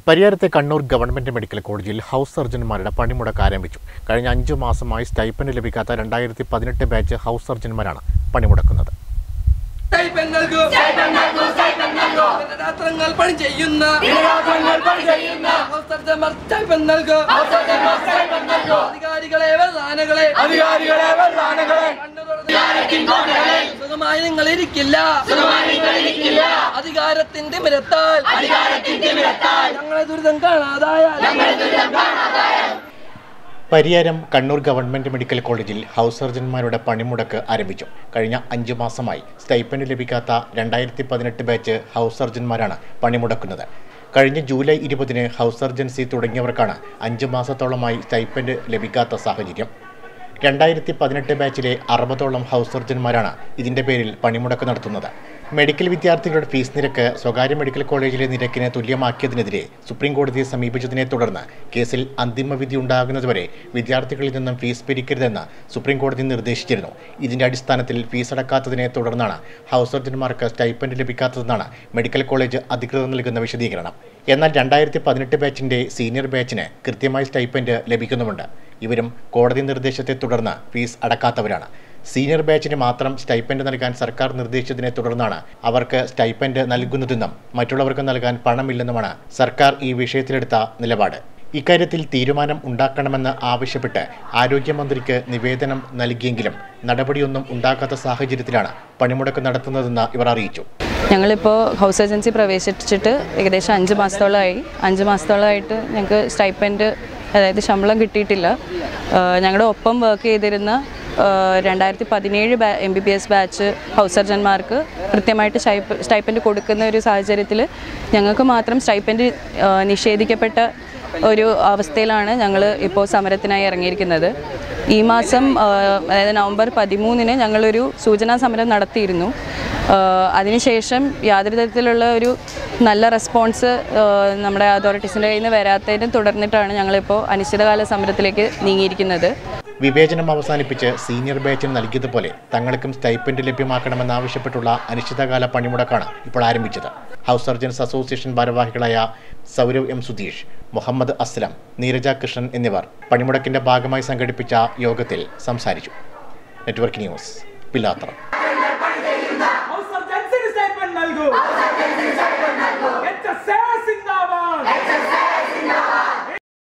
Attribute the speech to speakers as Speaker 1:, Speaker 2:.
Speaker 1: പരിയാരത്തെ Kannur government medical കോളേജിൽ house സർജൻമാരുടെ പണിമുടക്ക് ആരംഭിച്ചു കഴിഞ്ഞ അഞ്ചു മാസമായി സ്റ്റൈപ്പൻഡ് ലഭിക്കാത്ത രണ്ടായിരത്തി പതിനെട്ട് ബാച്ച് ഹൗസ് സർജൻമാരാണ് പണിമുടക്കുന്നത്
Speaker 2: സ്റ്റൈപ്പൻഡ് നൽകും. ദിനരാത്രങ്ങൾ പണി ചെയ്യുന്ന ഹൗസ് സർജന്മാർ സ്റ്റൈപ്പൻഡ് നൽകും. അധികാരികളെ വെള്ളാനകളെ കണ്ണുതുറന്ന് സുഖമായി നിങ്ങൾ ഇരിക്കില്ല അധികാരത്തിന്റെ മിരത്താൽ ഞങ്ങളെ ദുരിതം കാണാതായാൽ
Speaker 1: പരിയാരം കണ്ണൂർ ഗവൺമെന്റ് മെഡിക്കൽ കോളേജിൽ ഹൗസ് സർജൻമാരുടെ പണിമുടക്ക് ആരംഭിച്ചു കഴിഞ്ഞ അഞ്ചു മാസമായി സ്റ്റൈപ്പൻഡ് ലഭിക്കാത്ത രണ്ടായിരത്തി പതിനെട്ട് ബാച്ച് ഹൗസ് സർജൻമാരാണ് പണിമുടക്കുന്നത് കഴിഞ്ഞ ജൂലൈ ഇരുപതിന് ഹൗസ് സർജൻസി തുടങ്ങിയവർക്കാണ് അഞ്ചു മാസത്തോളമായി സ്റ്റൈപ്പൻഡ് ലഭിക്കാത്ത സാഹചര്യം രണ്ടായിരത്തി പതിനെട്ട് ബാച്ചിലെ അറുപതോളം ഹൗസ് സർജൻമാരാണ് ഇതിന്റെ പേരിൽ പണിമുടക്ക് നടത്തുന്നത് മെഡിക്കൽ വിദ്യാർത്ഥികളുടെ ഫീസ് നിരക്ക് സ്വകാര്യ മെഡിക്കൽ കോളേജിലെ നിരക്കിന് തുല്യമാക്കിയതിനെതിരെ സുപ്രീം കോടതിയെ സമീപിച്ചതിനെ തുടർന്ന് കേസിൽ അന്തിമ വിധി ഉണ്ടാകുന്നതുവരെ വിദ്യാർത്ഥികളിൽ നിന്നും ഫീസ് പിരിക്കരുതെന്ന് സുപ്രീം കോടതി നിർദ്ദേശിച്ചിരുന്നു ഇതിന്റെ അടിസ്ഥാനത്തിൽ ഫീസ് അടക്കാത്തതിനെ തുടർന്നാണ് ഹൗസ് സർജൻമാർക്ക് സ്റ്റൈപ്പൻഡ് ലഭിക്കാത്തതെന്നാണ് മെഡിക്കൽ കോളേജ് അധികൃതർ നൽകുന്ന വിശദീകരണം എന്നാൽ രണ്ടായിരത്തി പതിനെട്ട് ബാച്ചിന്റെ സീനിയർ ബാച്ചിന് കൃത്യമായി സ്റ്റൈപ്പൻഡ് ലഭിക്കുന്നുമുണ്ട് ഇവരും കോടതി നിർദ്ദേശത്തെ തുടർന്ന് ഫീസ് അടക്കാത്തവരാണ് സീനിയർ ബാച്ചിന് മാത്രം സ്റ്റൈപ്പൻഡ് നൽകാൻ സർക്കാർ നിർദ്ദേശിച്ചതിനെ തുടർന്നാണ് അവർക്ക് സ്റ്റൈപ്പൻഡ് നൽകുന്നതെന്നും മറ്റുള്ളവർക്ക് നൽകാൻ പണമില്ലെന്നുമാണ് സർക്കാർ ഈ വിഷയത്തിലെടുത്ത നിലപാട് ഇക്കാര്യത്തിൽ തീരുമാനം ഉണ്ടാക്കണമെന്ന് ആവശ്യപ്പെട്ട് ആരോഗ്യമന്ത്രിക്ക് നിവേദനം നൽകിയെങ്കിലും നടപടിയൊന്നും ഉണ്ടാക്കാത്ത സാഹചര്യത്തിലാണ് പണിമുടക്ക് നടത്തുന്നതെന്ന് ഇവർ അറിയിച്ചു
Speaker 3: ഞങ്ങളിപ്പോൾ ഹൗസ് ഏജൻസി പ്രവേശിച്ചിട്ട് ഏകദേശം അഞ്ച് മാസത്തോളമായി അഞ്ച് മാസത്തോളമായിട്ട് ഞങ്ങൾക്ക് സ്റ്റൈപ്പൻഡ് അതായത് ശമ്പളം കിട്ടിയിട്ടില്ല ആഹ് ഞങ്ങളുടെ ഒപ്പം വർക്ക് ചെയ്തിരുന്ന ആഹ് രണ്ടായിരത്തി പതിനേഴ് ബാ M B B S batch house സർജന്മാർക്ക് കൃത്യമായിട്ട് സ്റ്റൈപ്പ് സ്റ്റൈപ്പൻഡ് കൊടുക്കുന്ന ഒരു സാഹചര്യത്തിൽ ഞങ്ങൾക്ക് മാത്രം സ്റ്റൈപ്പൻഡ് ആഹ് നിഷേധിക്കപ്പെട്ട ഒരു അവസ്ഥയിലാണ് ഞങ്ങൾ ഇപ്പോൾ സമരത്തിനായി ഇറങ്ങിയിരിക്കുന്നത് ഈ മാസം ആഹ് അതായത് നവംബർ പതിമൂന്നിന് ഞങ്ങളൊരു സൂചനാ സമരം നടത്തിയിരുന്നു ആഹ് അതിനുശേഷം യാതൊരു തരത്തിലുള്ള ഒരു നല്ല റെസ്പോൺസ് ആഹ് നമ്മുടെ അതോറിറ്റീസിൻ്റെ കയ്യിൽ നിന്ന് വരാത്തതിനെ തുടർന്നിട്ടാണ് ഞങ്ങളിപ്പോൾ അനിശ്ചിതകാല സമരത്തിലേക്ക് നീങ്ങിയിരിക്കുന്നത്
Speaker 1: വിവേചനം അവസാനിപ്പിച്ച് സീനിയർ ബാച്ചിന് നൽകിയതുപോലെ തങ്ങൾക്കും സ്റ്റൈപ്പൻഡ് ലഭ്യമാക്കണമെന്നാവശ്യപ്പെട്ടുള്ള അനിശ്ചിതകാല പണിമുടക്കാണ് ഇപ്പോൾ ആരംഭിച്ചത് ഹൗസ് സർജൻസ് അസോസിയേഷൻ ഭാരവാഹികളായ സൗരവ് എം സുധീഷ് മുഹമ്മദ് അസ്ലം നീരജ കൃഷ്ണൻ എന്നിവർ പണിമുടക്കിന്റെ ഭാഗമായി സംഘടിപ്പിച്ച യോഗത്തിൽ സംസാരിച്ചു നെറ്റ്വർക്ക് ന്യൂസ് പിലാത്തറ